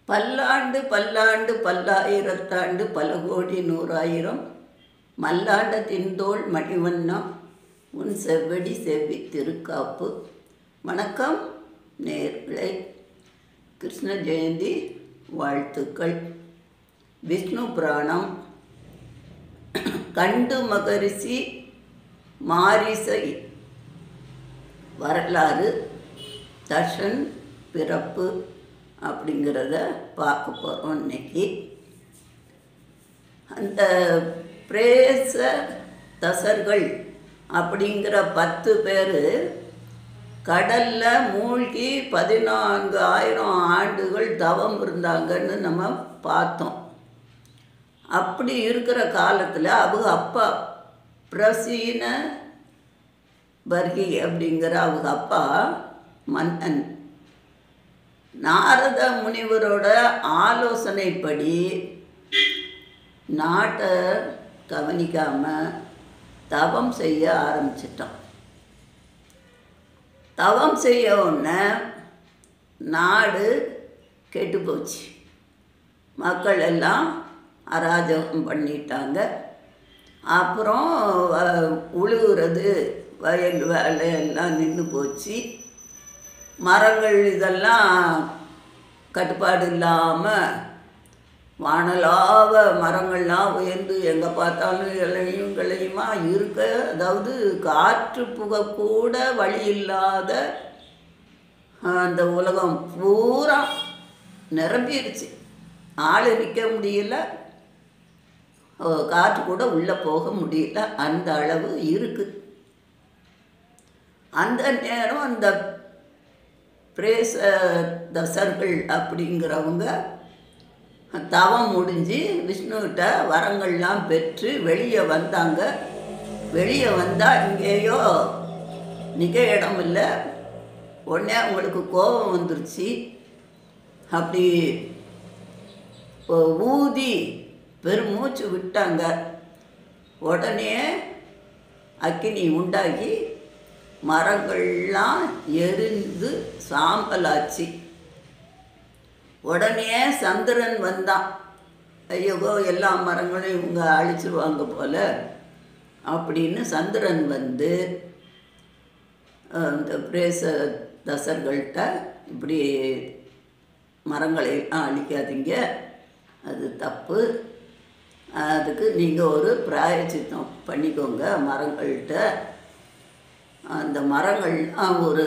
பல்லாண்டு பல்லாண்டு பல்லாயிரத்தாண்டு பல கோடி நூறாயிரம் மல்லாண்ட தின்தோள் மணிவண்ணா உன் செவ்வடி செவ்வி திருக்காப்பு வணக்கம் நேர்களை கிருஷ்ண ஜெயந்தி வாழ்த்துக்கள் விஷ்ணு புராணம் கண்டு மகரிஷி மாரிசை வரலாறு தர்ஷன் பிறப்பு அப்படிங்கிறத பார்க்க போகிறோம் இன்னைக்கு அந்த பிரேச தசர்கள் அப்படிங்கிற பத்து பேர் கடலில் மூழ்கி பதினான்கு ஆயிரம் ஆண்டுகள் தவம் இருந்தாங்கன்னு நம்ம பார்த்தோம் அப்படி இருக்கிற காலத்தில் அவங்க அப்பா பிரசீன பர்கி அப்படிங்கிற அவங்க அப்பா மன்னன் நாரத முனிவரோட ஆலோசனைப்படி நாட்டை கவனிக்காமல் தவம் செய்ய ஆரம்பிச்சிட்டோம் தவம் செய்ய உடனே நாடு கெட்டு போச்சு மக்கள் எல்லாம் அராஜகம் பண்ணிட்டாங்க அப்புறம் வ- உழுவுறது வயல் வேலை எல்லாம் நின்று போச்சு மரங்கள் இதெல்லாம் கட்டுப்பாடு இல்லாமல் வானலாவ மரங்கள்லாம் உயர்ந்து எங்கே பார்த்தாலும் இலையும் கிளையுமா இருக்க அதாவது காற்று புகை கூட வழி இல்லாத அந்த உலகம் பூரா நிரம்பிருச்சு ஆள் நிற்க முடியல ஓ, காற்று கூட உள்ளே போக முடியல அந்த அளவு இருக்குது அந்த நேரம் அந்த பிரேச தசர்கள் அப்படிங்கிறவங்க தவம் முடிஞ்சு விஷ்ணுகிட்ட வரங்கள்லாம் பெற்று வெளியே வந்தாங்க வெளியே வந்தால் இங்கேயோ நிற்க இடம் இல்லை உடனே அவங்களுக்கு கோபம் வந்துருச்சு அப்படி ஒ- ஊதி பெருமூச்சு விட்டாங்க உடனே அக்கினி உண்டாகி மரங்கள்லாம் எரிந்து சாம்பலாச்சு உடனே சந்திரன் வந்தான் ஐயோ எல்லா மரங்களையும் இவங்க அழிச்சிருவாங்க போல அப்படின்னு சந்திரன் வந்து அஹ், இந்த பிரேச தசர்கள்ட்ட இப்படி மரங்களை எல்லாம் அழிக்காதீங்க அது தப்பு அதுக்கு நீங்கள் ஒரு பிராயச்சித்தம் பண்ணிக்கோங்க மரங்கள்கிட்ட அந்த மரங்கள்லாம் ஒரு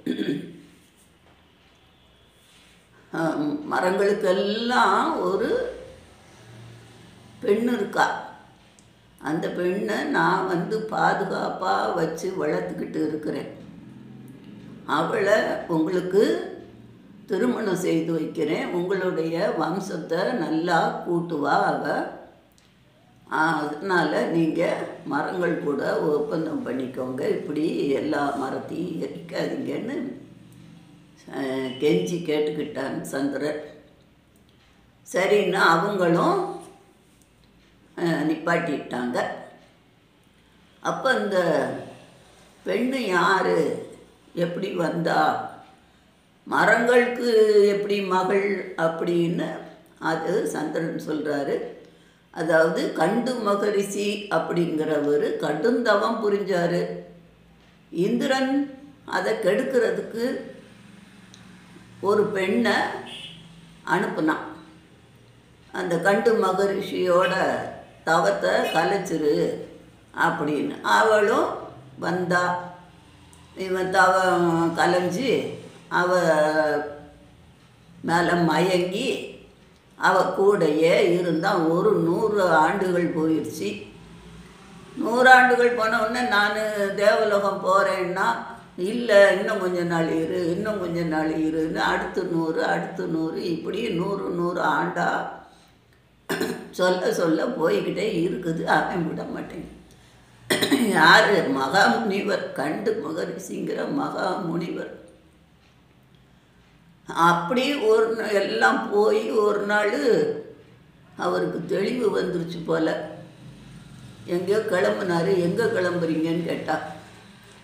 ஆம், மரங்களுக்கெல்லாம் ஒரு பெண் இருக்கா அந்த பெண்ணை நான் வந்து பாதுகாப்பாக வச்சு வளர்த்துக்கிட்டு இருக்கிறேன் அவளை உங்களுக்கு திருமணம் செய்து வைக்கிறேன் உங்களுடைய வம்சத்தை நல்லா கூட்டுவா அவ அதனால் நீங்கள் மரங்கள் கூட ஒப்பந்தம் பண்ணிக்கோங்க இப்படி எல்லா மரத்தையும் எரிக்காதீங்கன்னு அஹ், கெஞ்சி கேட்டுக்கிட்டான் சந்திரன் சரின்னு அவங்களும் அஹ், நிப்பாட்டிட்டாங்க அப்போ இந்த பெண்ணு யார் எப்படி வந்தா மரங்களுக்கு எப்படி மகள் அப்படின்னு அது சந்திரன் சொல்கிறாரு அதாவது கண்டு மகரிஷி அப்படிங்கிறவர் கடுந்தவம் புரிஞ்சார் இந்திரன் அதை கெடுக்கிறதுக்கு ஒரு பெண்ணை அனுப்புனான் அந்த கண்டு மகரிஷியோட தவத்தை கலைச்சிரு அப்படின்னு அவளும் வந்தா இவன் தவம் கலைஞ்சி அவ மேலே மயங்கி அவ கூடையே இருந்தால் ஒரு நூறு ஆண்டுகள் போயிடுச்சு நூறாண்டுகள் போன உடனே நான் தேவலோகம் போகிறேன்னா இல்லை இன்னும் கொஞ்ச நாள் இரு இன்னும் கொஞ்ச நாள் இருன்னு அடுத்து நூறு அடுத்து நூறு இப்படி நூறு நூறு ஆண்டா சொல்ல சொல்ல போய்கிட்டே இருக்குது அவன் விட மாட்டேங்க யார் மகா முனிவர் கண்டு மகரிஷிங்கிற மகா முனிவர் அப்படி ஒரு நா- எல்லாம் போய் ஒரு நாள் அவருக்கு தெளிவு வந்துருச்சு போல எங்கேயோ கிளம்புனாரு எங்கே கிளம்புறீங்கன்னு கேட்டா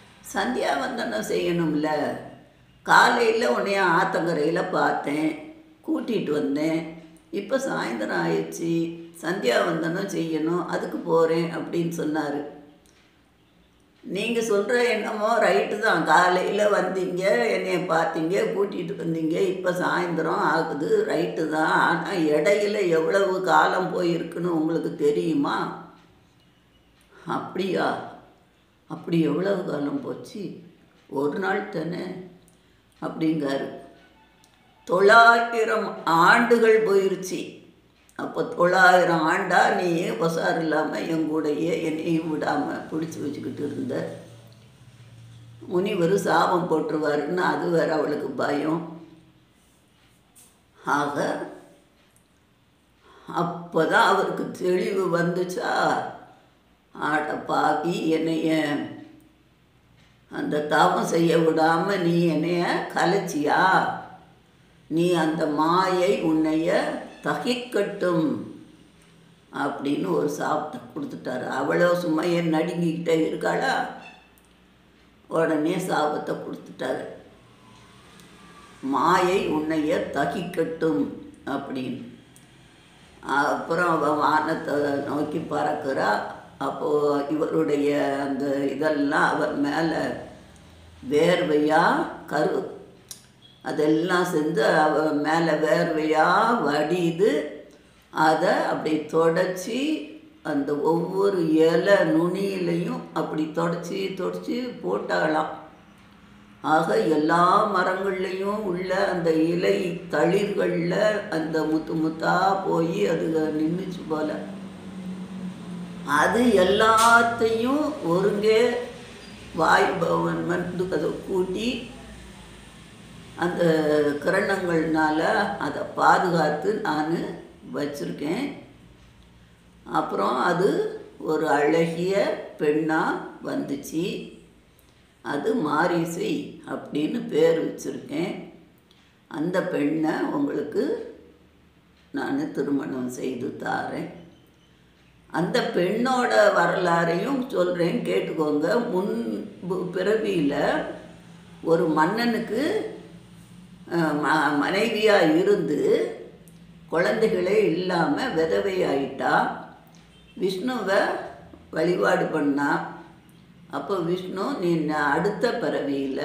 சந்தியாவந்தனம் செய்யணும்ல காலையில் உன்னைய ஆத்தங்கரையில் பார்த்தேன் கூட்டிகிட்டு வந்தேன் இப்போ சாயந்தரம் ஆயிடுச்சு சந்தியாவந்தனம் செய்யணும் அதுக்கு போகிறேன் அப்படின்னு சொன்னார் நீங்கள் சொல்கிற என்னமோ ரைட்டு தான் காலையில் வந்தீங்க என்னைய பார்த்தீங்க கூட்டிகிட்டு வந்தீங்க இப்போ சாயந்தரம் ஆகுது ரைட்டு தான் ஆனால் இடையில எவ்வளவு காலம் போயிருக்குன்னு உங்களுக்கு தெரியுமா அப்படியா அப்படி எவ்வளவு காலம் போச்சு ஒரு நாள் தானே அப்படிங்காரு தொள்ளாயிரம் ஆண்டுகள் போயிருச்சு அப்போ தொள்ளாயிரம் ஆண்டா நீ ஒசார் இல்லாமல் என் கூடயே என்னையும் விடாமல் பிடிச்சி வச்சுக்கிட்டு இருந்த முனிவர் சாபம் போட்டுருவாருன்னு அது வேற அவளுக்கு பயம் ஆக அப்போ தான் அவருக்கு தெளிவு வந்துச்சா ஆட பாவி என்னைய அந்த தவம் செய்ய விடாமல் நீ என்னைய கலைச்சியா நீ அந்த மாயை உன்னைய தகிக்கட்டும் அப்படின்னு ஒரு சாப்பிட்ட கொடுத்துட்டாரு அவ்வளோ சும்மையை நடுங்கிக்கிட்டே இருக்காளா உடனே சாபத்தை கொடுத்துட்டாரு மாயை உன்னைய தகிக்கட்டும் அப்படின்னு அப்புறம் அவள் வானத்தை நோக்கி பறக்கிறா அப்போது இவருடைய அந்த இதெல்லாம் அவர் மேலே வேர்வையாக கரு அதெல்லாம் செஞ்சு அவ மேலே வேர்வையாக வடியுது அதை அப்படி தொடச்சி அந்த ஒவ்வொரு இலை நுனியிலையும் அப்படி தொடச்சி தொடச்சி போட்டாளாம் ஆக எல்லா மரங்கள்லேயும் உள்ள அந்த இலை தளிர்களில் அந்த முத்து முத்தா போய் அது நின்றுச்சு போல அது எல்லாத்தையும் ஒருங்கே வாயு பவன் வந்து அதை கூட்டி அந்த கிரணங்கள்னால அதை பாதுகாத்து நான் வச்சுருக்கேன் அப்புறம் அது ஒரு அழகிய பெண்ணாக வந்துச்சு அது மாரிசை அப்படின்னு பேர் வச்சுருக்கேன் அந்த பெண்ணை உங்களுக்கு நான் திருமணம் செய்து தாரேன் அந்த பெண்ணோட வரலாறையும் சொல்கிறேன் கேட்டுக்கோங்க முன் பிறவியில் ஒரு மன்னனுக்கு ம மனைவியாக இருந்து குழந்தைகளே இல்லாமல் விதவையாயிட்டா விஷ்ணுவை வழிபாடு பண்ணா அப்போ விஷ்ணு நீ அடுத்த பிறவியில்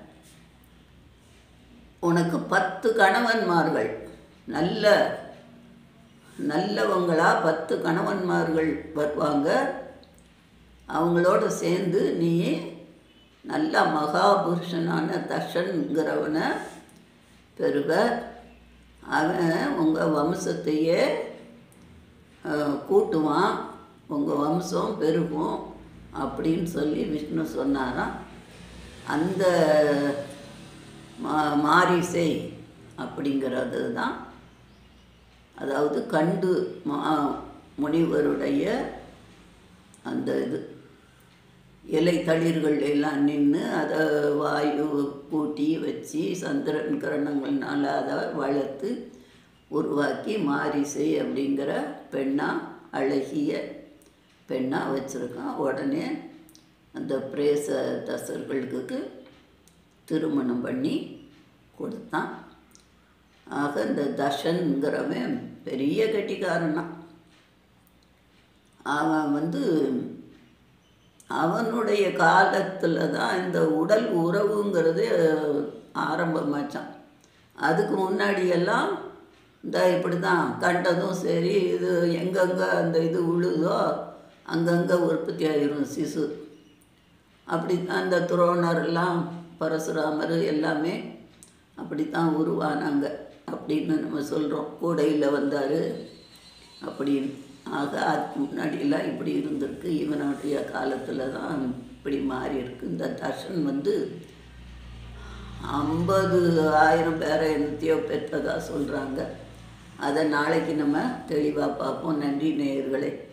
உனக்கு பத்து கணவன்மார்கள் நல்ல நல்லவங்களா பத்து கணவன்மார்கள் வருவாங்க அவங்களோட சேர்ந்து நீ நல்ல மகாபுருஷனான தர்ஷன்கிறவனை பெறுவ அவன் உங்கள் வம்சத்தையே கூட்டுவான் உங்கள் வம்சம் பெருகும் அப்படின்னு சொல்லி விஷ்ணு சொன்னாராம் அந்த மா மாரிசை அப்படிங்கிறது தான் அதாவது கண்டு மா முனிவருடைய அந்த இது இலை தளிர்கள் எல்லாம் நின்று அதை வாயு கூட்டி வச்சு சந்திரன் கிரணங்கள்னால அதை வளர்த்து உருவாக்கி மாரிசை அப்படிங்கிற பெண்ணாக அழகிய பெண்ணாக வச்சுருக்கான் உடனே அந்த பிரேச தசர்களுக்கு திருமணம் பண்ணி கொடுத்தான் ஆக இந்த தஷன்கிறவன் பெரிய கட்டிக்காரனா அவன் வந்து அவனுடைய காலத்தில் தான் இந்த உடல் உறவுங்கிறது ஆரம்பமாச்சான் அதுக்கு முன்னாடியெல்லாம் இந்த இப்படி தான் கண்டதும் சரி இது எங்கெங்கே அந்த இது உழுதோ அங்கங்கே உற்பத்தி ஆகிரும் சிசு அப்படி அந்த துரோணர்லாம் பரசுராமர் எல்லாமே அப்படி தான் உருவானாங்க அப்படின்னு நம்ம சொல்கிறோம் கூடையில் வந்தார் அப்படின்னு ஆக அதுக்கு முன்னாடியெல்லாம் இப்படி இருந்திருக்கு இவனுடைய காலத்தில் தான் இப்படி மாறி இருக்கு இந்த தர்ஷன் வந்து ஐம்பது ஆயிரம் பேரை என்னத்தையோ பெற்றதாக சொல்கிறாங்க அதை நாளைக்கு நம்ம தெளிவாக பார்ப்போம் நன்றி நேயர்களே